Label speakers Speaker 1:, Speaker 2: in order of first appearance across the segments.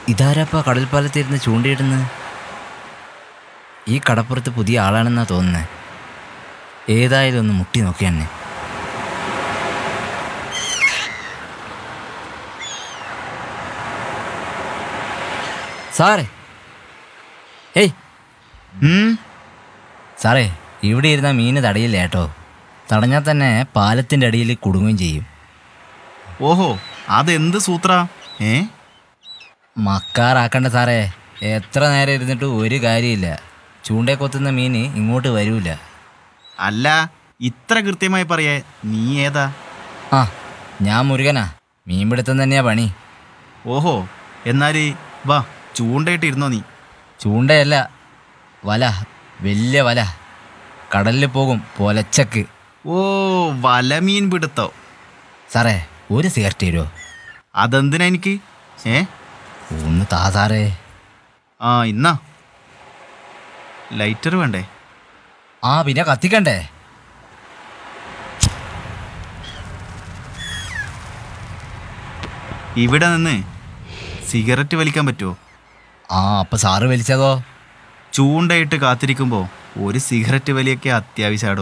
Speaker 1: ഇതാരാപ്പാ കടൽപ്പാലത്തിരുന്ന് ചൂണ്ടയിടുന്നത് ഈ കടപ്പുറത്ത് പുതിയ ആളാണെന്നാ തോന്നുന്നത് ഏതായാലും ഒന്ന് മുട്ടി നോക്കി തന്നെ സാറേ ഏയ്
Speaker 2: ഉം,
Speaker 1: സാറേ ഇവിടെ ഇരുന്ന മീന് തടയില്ല കേട്ടോ തടഞ്ഞാൽ തന്നെ പാലത്തിൻ്റെ അടിയിൽ കുടുങ്ങുകയും ചെയ്യും
Speaker 2: ഓഹോ അതെന്ത് സൂത്ര ഏ
Speaker 1: മക്കാറാക്കണ്ട സാറേ എത്ര നേരം ഇരുന്നിട്ട് ഒരു കാര്യമില്ല ചൂണ്ടയെ കൊത്തുന്ന മീന് ഇങ്ങോട്ട് വരൂല
Speaker 2: അല്ല ഇത്ര കൃത്യമായി പറയേ നീ ഏതാ
Speaker 1: ആ ഞാൻ മുരുകനാ മീൻപിടുത്തം തന്നെയാ പണി
Speaker 2: ഓഹോ എന്നാല് വാ ചൂണ്ടയിട്ട് ഇരുന്നോ നീ
Speaker 1: ചൂണ്ടയല്ല വല വലിയ വല കടലിൽ പോകും പൊലച്ചക്ക്
Speaker 2: ഓ വലമീൻ പിടുത്തോ
Speaker 1: സാറേ ഒരു സിഗരറ്റ് തരുമോ
Speaker 2: അതെന്തിനാ എനിക്ക് ഏ
Speaker 1: ഒന്ന് താ സാറേ
Speaker 2: ആ ഇന്നാ ലൈറ്റർ വേണ്ടേ
Speaker 1: ആ പിന്നെ കത്തിക്കണ്ടേ
Speaker 2: ഇവിടെ നിന്ന് സിഗരറ്റ് വലിക്കാൻ പറ്റുമോ
Speaker 1: ആ അപ്പം സാറ് വലിച്ചതോ
Speaker 2: ചൂണ്ടയിട്ട് കാത്തിരിക്കുമ്പോൾ ഒരു സിഗരറ്റ് വലിയൊക്കെ അത്യാവശ്യമാടോ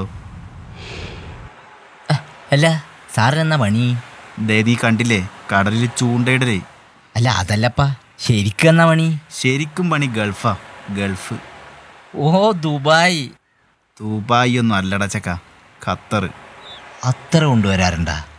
Speaker 1: അല്ല സാറിനെന്നാ പണി
Speaker 2: ദേദി കണ്ടില്ലേ കടലിൽ ചൂണ്ടയിടലേ
Speaker 1: അല്ല അതല്ലപ്പാ ശരിക്കും എന്നാ പണി
Speaker 2: ശരിക്കും പണി ഗൾഫാ ഗൾഫ്
Speaker 1: ഓ ദുബായ്
Speaker 2: ദുബായി ഒന്നും അല്ലട ചക്ക ഖത്തർ
Speaker 1: അത്ര കൊണ്ടുവരാറുണ്ടാ